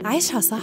عيشها صح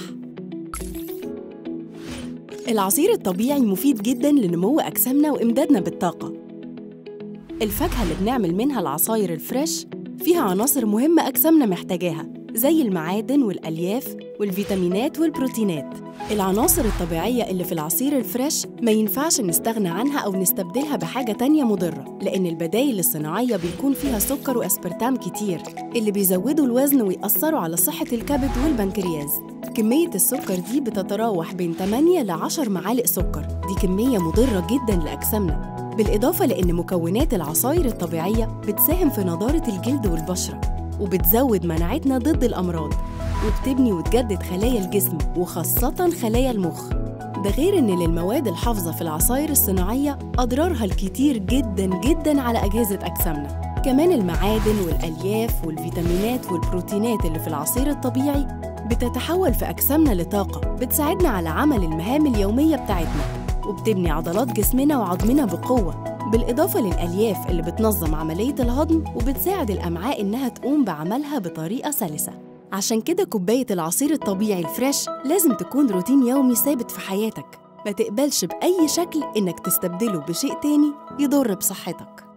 العصير الطبيعي مفيد جدا لنمو أجسامنا وإمدادنا بالطاقة الفاكهة اللي بنعمل منها العصاير الفريش فيها عناصر مهمة أجسامنا محتاجاها زي المعادن والألياف والفيتامينات والبروتينات العناصر الطبيعية اللي في العصير الفريش ما ينفعش نستغنى عنها أو نستبدلها بحاجة تانية مضرة لأن البدايل الصناعية بيكون فيها سكر وأسبرتام كتير اللي بيزودوا الوزن ويأثروا على صحة الكبد والبنكرياس كمية السكر دي بتتراوح بين 8 ل 10 معالق سكر دي كمية مضرة جدا لأجسامنا بالإضافة لأن مكونات العصاير الطبيعية بتساهم في نضارة الجلد والبشرة وبتزود مناعتنا ضد الأمراض وبتبني وتجدد خلايا الجسم وخاصة خلايا المخ ده غير إن للمواد الحافظة في العصاير الصناعية أضرارها الكتير جدا جدا على أجهزة أجسامنا كمان المعادن والألياف والفيتامينات والبروتينات اللي في العصير الطبيعي بتتحول في أجسامنا لطاقة بتساعدنا على عمل المهام اليومية بتاعتنا وبتبني عضلات جسمنا وعظمنا بقوة بالإضافة للألياف اللي بتنظم عملية الهضم وبتساعد الأمعاء إنها تقوم بعملها بطريقة سلسة عشان كده كوباية العصير الطبيعي الفريش لازم تكون روتين يومي ثابت في حياتك ما تقبلش بأي شكل إنك تستبدله بشيء تاني يضر بصحتك